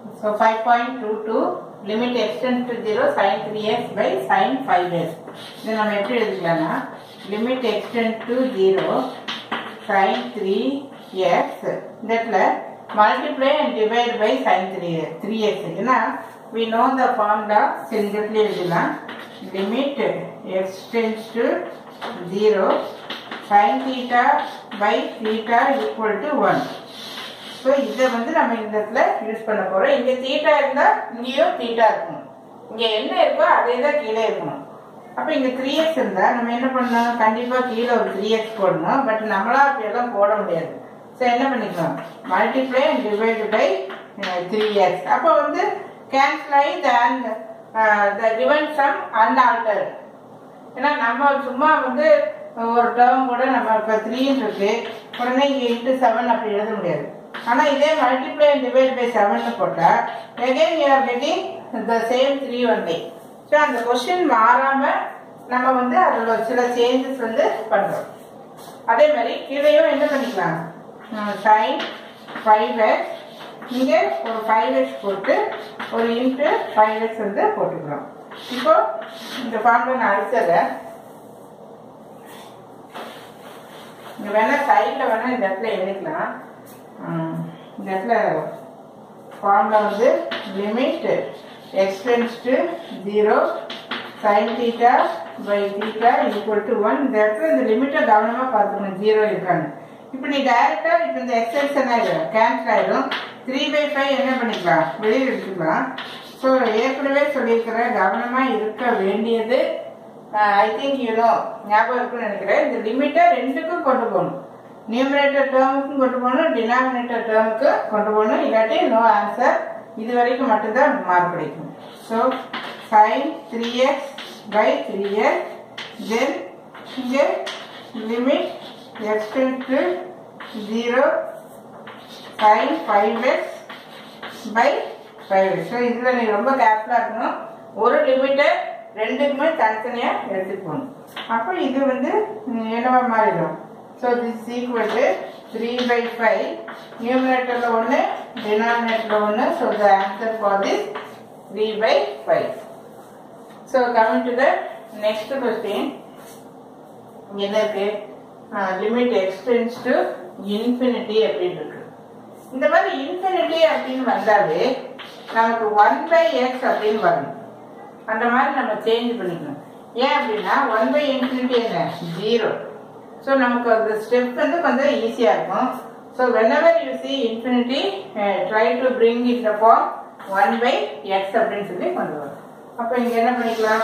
So 5.22 limit extends to 0 sin 3x by sin 5x. இதை நம்ம எப்படி எழுதிக்கலாம்னா limit extend to 0 sin 3x இந்த இடத்துல multiply and divide by sin 3 3x ஏன்னா we know the formula சரி இந்த இடத்துல எழுதலாம் limit x tends to 0 sin theta by theta equal to 1 so இதை வந்து நம்ம இந்த இடத்துல யூஸ் பண்ண போறோம் இங்க தீட்டா இருந்தா இங்கேயும் தீட்டா இருக்கணும் இங்க என்ன இருக்கோ அதே தான் கீழே இருக்கணும் அப்ப இங்க த்ரீ எக்ஸ் இருந்தா நம்ம என்ன பண்ணணும் கண்டிப்பா கீழே ஒரு த்ரீ எக்ஸ் போடணும் பட் நம்மளா அப்படியெல்லாம் போட முடியாது ஸோ என்ன பண்ணிக்கலாம் multiply and divide by three x அப்போ வந்து கேன்சல் ஆகி the the given sum unaltered ஏன்னா நம்ம சும்மா வந்து ஒரு டேர்ம் கூட நம்ம இப்போ த்ரீன்னு இருக்கு உடனே இங்கே இன்ட்டு செவன் அப்படி எழுத முடியாது ஆனால் இதே multiply and divide by seven போட்டால் again you are getting the same three only so அந்த கொஸ்டின் மாறாம நம்ம வந்து அதில் ஒரு சில சேஞ்சஸ் வந்து பண்ணுறோம் அதே மாதிரி கீழேயும் என்ன பண்ணிக்கலாம் சைன் ஃபைவ் எக்ஸ் இங்கே ஒரு ஃபைவ் எக்ஸ் போட்டு ஒரு இன்ட்டு ஃபைவ் எக்ஸ் வந்து போட்டுக்கிறோம் இப்போ இந்த ஃபார்முலா நான் அடிச்சிடுறேன் இங்க வேணா சைடில் வேணா இந்த இடத்துல எழுதிக்கலாம் ம், இந்த இடத்துல ஃபார்முலா வந்து limit x tends to zero sine theta by theta equal to one இந்த இடத்துல இந்த லிமிட்டை கவனமாக பார்த்துக்கணும் ஜீரோ இருக்கான்னு இப்போ நீ டைரக்டா இப்போ இந்த எக்ஸ்டென்ஷன் ஆயிடும் கேன்சல் ஆயிடும் த்ரீ பை ஃபைவ் என்ன பண்ணிக்கலாம் வெளியில் எடுத்துக்கலாம் ஸோ ஏற்கனவே சொல்லியிருக்கிற கவனமாக இருக்க வேண்டியது ஐ திங்க் யூனோ ஞாபகம் இருக்குன்னு நினைக்கிறேன் இந்த லிமிட்டை ரெண்டுக்கும் கொண்டு போகணும் நியூமரேட்டர் டேர்முக்கும் கொண்டு போகணும் டினாமினேட்டர் டேர்முக்கு கொண்டு போகணும் இல்லாட்டி நோ ஆன்சர் இது வரைக்கும் மட்டும்தான் மார்க் கிடைக்கும் so sine three x by three x then இங்கே limit x tends to zero sine five x by five so இதில் நீ ரொம்ப கேர்ஃபுல்லாக இருக்கணும் ஒரு லிமிட்டை ரெண்டுக்குமே தனித்தனியாக எடுத்துக்கணும் அப்போ இது வந்து ம், என்னவா மாறிடும் so this equal to three by five நியூமினேட்டரில் ஒன்று டினாமினேட்டரில் ஒன்று so the answer for this three by five so coming to the next question இங்க என்ன இருக்கு லிமிட் எக்ஸ்டென்ஸ் டு இன்ஃபினிட்டி அப்படின்னு இருக்கு இந்த மாதிரி இன்ஃபினிட்டி அப்படின்னு வந்தாலே நமக்கு ஒன் பை எக்ஸ் அப்படின்னு வரணும் அந்த மாதிரி நம்ம சேஞ்ச் பண்ணிக்கணும் ஏன் அப்படின்னா ஒன் பை இன்ஃபினிட்டி என்ன ஜீரோ ஸோ நமக்கு அந்த ஸ்டெப் வந்து கொஞ்சம் ஈஸியாக இருக்கும் so whenever you see infinity try to bring in the form one by x அப்படின்னு சொல்லி கொண்டு வரும் அப்போ இங்கே என்ன பண்ணிக்கலாம்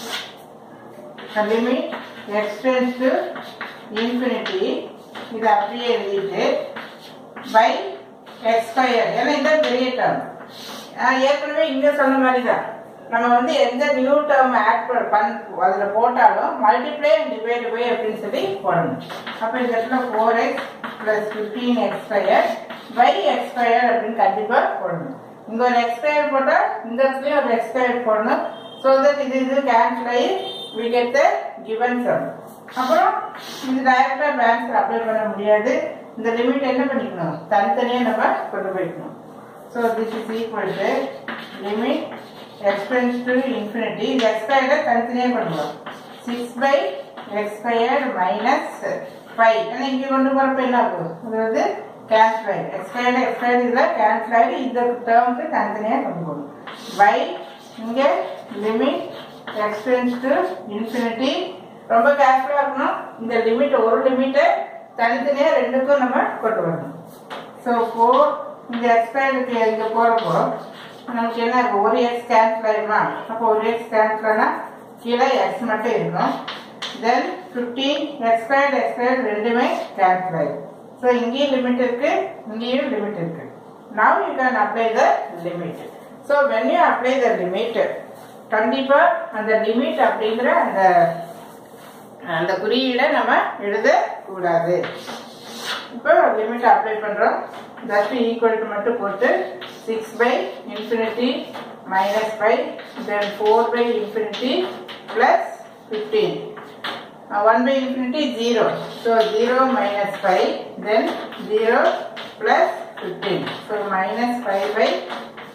லிமிட் எக்ஸ்டென்ஸ் டு இன்ஃபினிட்டி இது அப்படியே எழுதிட்டு பை எக்ஸ் ஸ்கொயர் ஏன்னா இதான் பெரிய டேர்ம் ஏற்கனவே இங்கே சொன்ன மாதிரி தான் நம்ம வந்து எந்த நியூ டேர்ம் ஆட் பண் அதில் போட்டாலும் மல்டிப்ளை அண்ட் டிவைட் பை அப்படின்னு சொல்லி போடணும் அப்போ இந்த இடத்துல four x plus fifteen x square by x square அப்படின்னு கண்டிப்பாக போடணும் இங்கே ஒரு எக்ஸ் ஸ்கொயர் போட்டால் இந்த இடத்துலையும் ஒரு எக்ஸ் ஸ்கொயர் போடணும் ஸோ தட் இது இது கேன்சல் ஆகி we get the given sum அப்புறம் இது டைரக்டா ஆன்சர் அப்ளை பண்ண முடியாது இந்த லிமிட் என்ன பண்ணிக்கணும் தனித்தனியா நம்ம கொண்டு போய்க்கணும் so this is equal to limit x tends to infinity இது எக்ஸ்பயர்ட தனித்தனியா கொண்டு போகணும் six by expired minus five ஏன்னா இங்கே கொண்டு போகிறப்ப என்ன ஆகும் இது வந்து கேன்சல் ஆகிடும் எக்ஸ்பயர்டு எக்ஸ்பயர்டு இதில் கேன்சல் ஆகி இந்த டேர்முக்கு தனித்தனியாக கொண்டு போகணும் பை இங்கே லிமிட் எக்ஸ்டென்ஸ் டு இன்ஃபினிட்டி ரொம்ப கேர்ஃபுல்லாக இருக்கணும் இந்த லிமிட் ஒரு லிமிட்டை தனித்தனியாக ரெண்டுக்கும் நம்ம கொண்டு வரணும் ஸோ ஃபோர் இந்த எக்ஸ்பயர்டுக்கு இங்கே போகிறப்போ நமக்கு என்ன இருக்கும் ஒரு எக்ஸ் கேன்சல் ஆயிருமா அப்போ ஒரு எக்ஸ் கேன்சல் ஆனால் கீழே எக்ஸ் மட்டும் இருக்கும் தென் ஃபிஃப்டீன் எக்ஸ்பயர்டு எக்ஸ்பயர்டு ரெண்டுமே கேன்சல் ஆயிடும் ஸோ இங்கேயும் லிமிட் இருக்கு இங்கேயும் லிமிட் இருக்கு now you can apply the limit so when you apply the limit கண்டிப்பா அந்த லிமிட் அப்படிங்கிற அந்த அந்த குறியீடை நம்ம எழுத கூடாது இப்போ லிமிட் அப்ளை பண்றோம் தட் ஈக்குவல் டு மட்டும் போட்டு six by infinity minus five then four by infinity plus fifteen one by infinity zero so zero minus five then zero plus fifteen so minus five by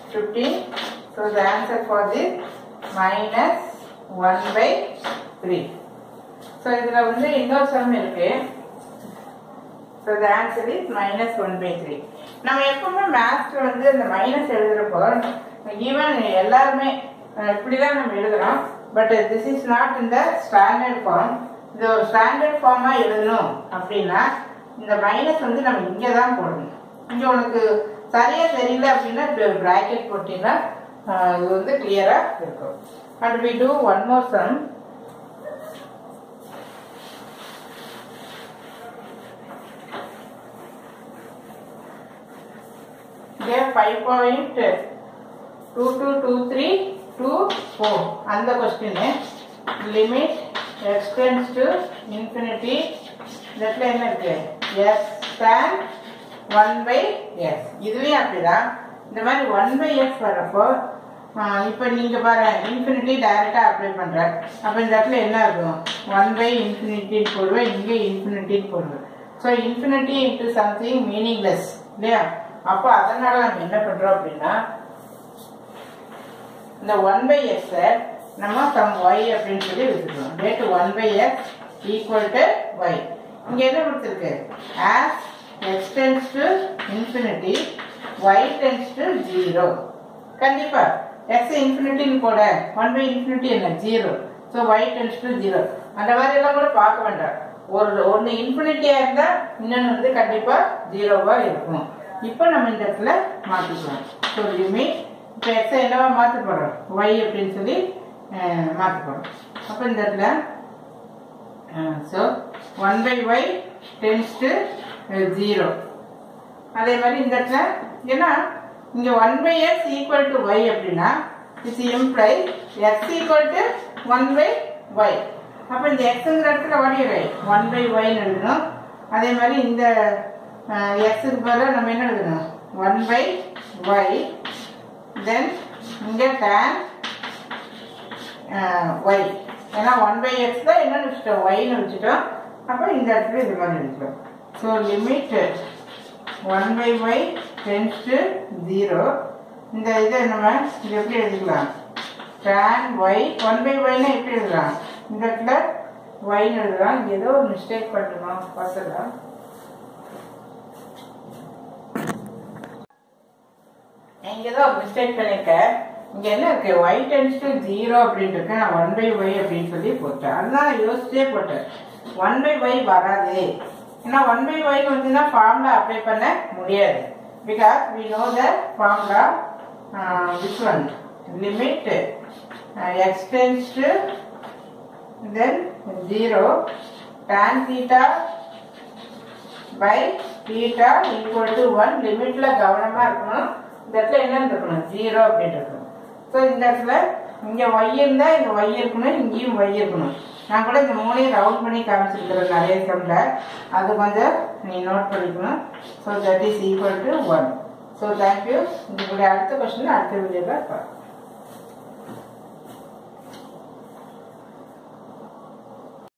fifteen so the answer for this minus one by three so இதில் வந்து இன்னொரு sum இருக்கு so the answer is minus one by three நம்ம எப்பவுமே மேத்ஸில் வந்து இந்த minus எழுதுறப்போ even எல்லாருமே அஹ், இப்படிதான் நம்ம எழுதுறோம் பட் திஸ் இஸ் நாட் இந்த ஸ்டாண்டர்ட் ஃபார்ம் இது ஒரு ஸ்டாண்டர்ட் ஃபார்மாக எழுதணும் அப்படின்னா இந்த மைனஸ் வந்து நம்ம இங்கே தான் போடணும் இங்கே உனக்கு சரியா தெரியல அப்படின்னா ப்ராக்கெட் போட்டீங்கன்னா அஹ், இது வந்து கிளியராக இருக்கும் and we do one more sum There five point two two two three two four. அந்த question limit x tends to infinity இதில் என்ன இருக்கு s tan one by s இதுவே அப்படிதான் இந்த மாதிரி ஒன் பை எஸ் வரப்போ இப்போ நீங்கள் பாரு இன்ஃபினிட்டி டைரெக்டாக அப்ளை பண்ணுற அப்போ இந்த இடத்துல என்ன இருக்கும் ஒன் பை இன்ஃபினிட்டின்னு போடுவேன் இங்கே இன்ஃபினிட்டின்னு போடுவேன் so infinity into something meaningless இல்லையா அப்போ அதனால நம்ம என்ன பண்ணுறோம் அப்படின்னா இந்த ஒன் பை எக்ஸை நம்ம சம் ஒய் அப்படின்னு சொல்லி வச்சுக்கிறோம் that one by x equal to y இங்கே என்ன கொடுத்துருக்கு as x tends to infinity y tends to zero கண்டிப்பா எக்ஸ் இன்ஃபினிட்டின்னு போட ஒன் பை இன்ஃபினிட்டி என்ன zero so y tends to zero அந்த மாதிரி எல்லாம் கூட பார்க்க வேண்டாம் ஒரு ஒன்று இன்ஃபினிட்டியாக இருந்தால் இன்னொன்று வந்து கண்டிப்பாக ஜீரோவாக இருக்கும் இப்போ நம்ம இந்த இடத்துல மாற்றிக்கலாம் ஸோ லிமிட் இப்போ எக்ஸை என்னவா மாற்ற போகிறோம் ஒய் அப்படின்னு சொல்லி மாற்ற போகிறோம் அப்போ இந்த இடத்துல so one by y tends to zero அதே மாதிரி இந்த இடத்துல ஏன்னா இங்கே one by x equal to y அப்படின்னா it's imply x equal to one by y அப்போ இந்த எக்ஸுங்கிற இடத்துல வடிவை ஒன் பை ஒய்னு எழுதணும் அதே மாதிரி இந்த எக்ஸுக்கு பதிலாக நம்ம என்ன எழுதணும் ஒன் பை ஒய் தென் இங்கே டேன் ஒய் ஏன்னா ஒன் பை எக்ஸ் தான் என்னன்னு வச்சுட்டோம் ஒய்னு வச்சுட்டோம் அப்போ இந்த இடத்துல இது மாதிரி எழுதிட்டோம் so limit one by y tends to zero இந்த இதை நம்ம இது எப்படி எழுதிக்கலாம் tan ஒய் ஒன் பை ஒய்னா எப்படி எழுதலாம் இந்த இடத்துல ஒய்னு எழுதலாம் இங்கே ஏதோ ஒரு மிஸ்டேக் பண்ணுறோம் பார்த்துடலாம் இங்க ஏதோ மிஸ்டேக் பண்ணிருக்கேன் இங்க என்ன இருக்கு ஒய் டென்ஸ் டு ஜீரோ அப்படின்னு இருக்கு நான் ஒன் பை ஒய் அப்படின்னு சொல்லி போட்டேன் அதனால யோசிச்சே போட்டேன் ஒன் பை ஒய் வராது ஏன்னா ஒன் பை ஒய் வந்துன்னா ஃபார்முலா அப்ளை பண்ண முடியாது because we know the formula which one limit x tends to then zero tan theta by theta equal to one லிமிட்ல கவனமா இருக்கணும் இந்த இடத்துல என்னன்னு இருக்கணும் ஜீரோ அப்படின்னு இருக்கணும் ஸோ இந்த இடத்துல இங்க ஒய் இருந்தா இங்க ஒய் இருக்கணும் இங்கேயும் ஒய் இருக்கணும் நான் கூட இந்த மூணையும் ரவுண்ட் பண்ணி காமிச்சிருக்கிறேன் நிறைய சம்ல அது கொஞ்சம் நீ நோட் பண்ணிக்கணும் so that is equal to one so thank you இதுக்குடைய அடுத்த கொஸ்டின் அடுத்த வீடியோவில் பார்க்கலாம்